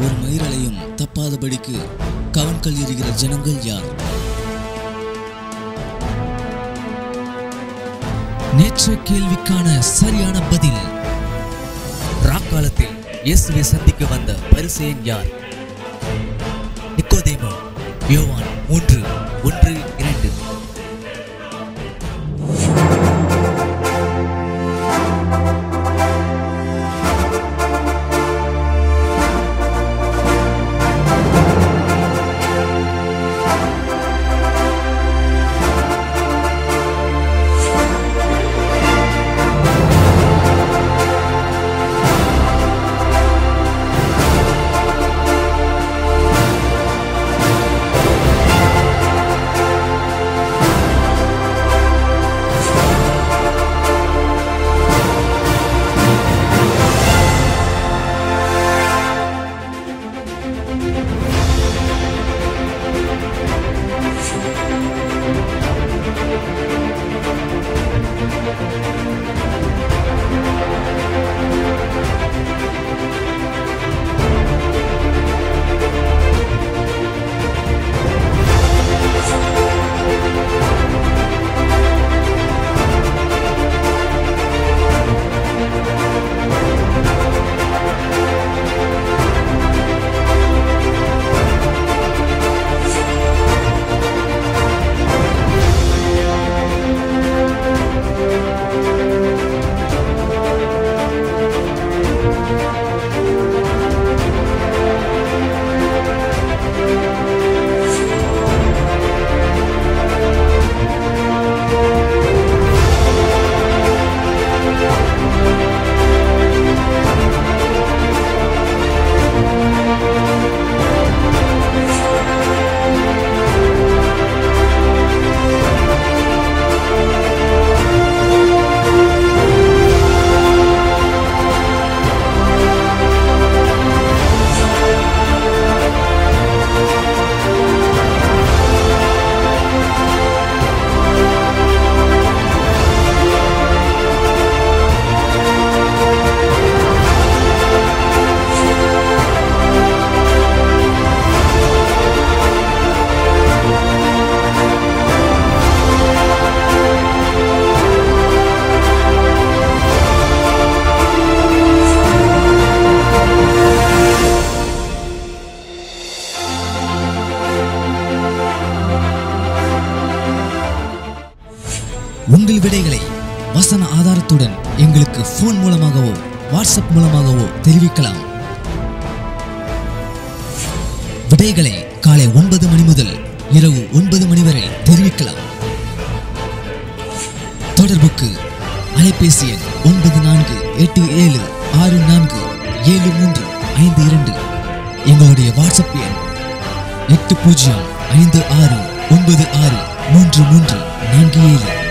ஒரு மயிரலையும் தப்பாதபடிக்கு கவன்கள் எறிகிற ஜனங்கள் யார் நேற்றைய கேள்விக்கான சரியான பதில் ராக்காலத்தில் இயேசுவை சந்திக்க வந்த பரிசேயன் யார் நிக்கோதேமு யோவான் மூன்று ஒன்று இரண்டு உங்கள் விடைகளை வசன ஆதாரத்துடன் எங்களுக்கு ஃபோன் மூலமாகவோ வாட்ஸ்அப் மூலமாகவோ தெரிவிக்கலாம் விடைகளை காலை ஒன்பது மணி முதல் இரவு ஒன்பது மணி வரை தெரிவிக்கலாம் தொடர்புக்கு அலைபேசி எண் ஒன்பது நான்கு எட்டு ஏழு ஆறு நான்கு ஏழு மூன்று ஐந்து இரண்டு எங்களுடைய வாட்ஸ்அப் எண் எட்டு பூஜ்ஜியம் ஐந்து ஆறு ஒன்பது ஆறு மூன்று மூன்று நான்கு ஏழு